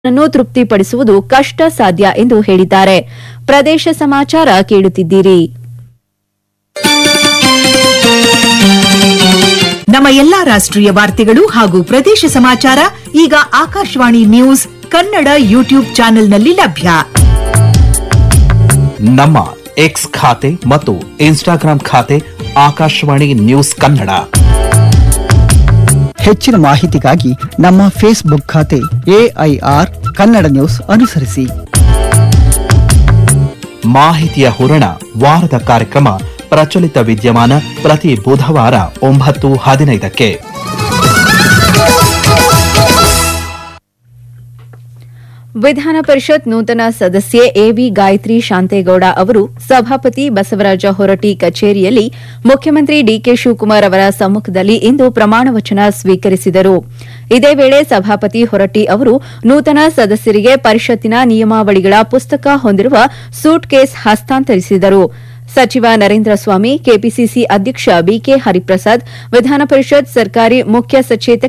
ನ್ನು ತೃಪ್ತಿಪಡಿಸುವುದು ಕಷ್ಟ ಸಾಧ್ಯ ಎಂದು ಹೇಳಿದ್ದಾರೆ ಪ್ರದೇಶ ಸಮಾಚಾರ ಕೇಳುತ್ತಿದ್ದೀರಿ ನಮ್ಮ ಎಲ್ಲಾ ರಾಷ್ಟ್ರೀಯ ವಾರ್ತೆಗಳು ಹಾಗೂ ಪ್ರದೇಶ ಸಮಾಚಾರ ಈಗ ಆಕಾಶವಾಣಿ ನ್ಯೂಸ್ ಕನ್ನಡ ಯೂಟ್ಯೂಬ್ ಚಾನೆಲ್ನಲ್ಲಿ ಲಭ್ಯ ನಮ್ಮ ಎಕ್ಸ್ ಖಾತೆ ಮತ್ತು ಇನ್ಸ್ಟಾಗ್ರಾಂ ಖಾತೆ ಆಕಾಶವಾಣಿ ನ್ಯೂಸ್ ಕನ್ನಡ ಹೆಚ್ಚಿನ ಮಾಹಿತಿಗಾಗಿ ನಮ್ಮ ಫೇಸ್ಬುಕ್ ಖಾತೆ ಎಐಆರ್ ಕನ್ನಡ ನ್ಯೂಸ್ ಅನುಸರಿಸಿ ಮಾಹಿತಿಯ ಹೂರಣ ವಾರದ ಕಾರ್ಯಕ್ರಮ ಪ್ರಚಲಿತ ವಿದ್ಯಮಾನ ಪ್ರತಿ ಬುಧವಾರ ಒಂಬತ್ತು ಹದಿನೈದಕ್ಕೆ ವಿಧಾನ ಪರಿಷತ್ ನೂತನ ಸದಸ್ಯೆ ಎವಿ ಗಾಯತ್ರಿ ಶಾಂತೇಗೌಡ ಅವರು ಸಭಾಪತಿ ಬಸವರಾಜ ಹೊರಟಿ ಕಚೇರಿಯಲ್ಲಿ ಮುಖ್ಯಮಂತ್ರಿ ಡಿಕೆ ಶಿವಕುಮಾರ್ ಅವರ ಸಮ್ಮುಖದಲ್ಲಿ ಇಂದು ಪ್ರಮಾಣ ವಚನ ಸ್ವೀಕರಿಸಿದರು ಇದೇ ವೇಳೆ ಸಭಾಪತಿ ಹೊರಟ್ಟಿ ಅವರು ನೂತನ ಸದಸ್ಯರಿಗೆ ಪರಿಷತ್ತಿನ ನಿಯಮಾವಳಿಗಳ ಪುಸ್ತಕ ಹೊಂದಿರುವ ಸೂಟ್ ಕೇಸ್ ಹಸ್ತಾಂತರಿಸಿದರು ಸಚಿವ ನರೇಂದ್ರ ಸ್ವಾಮಿ ಕೆಪಿಸಿಸಿ ಅಧ್ಯಕ್ಷ ಬಿಕೆ ಹರಿಪ್ರಸಾದ್ ವಿಧಾನ ಪರಿಷತ್ ಸರ್ಕಾರಿ ಮುಖ್ಯ ಸಚೇತಕ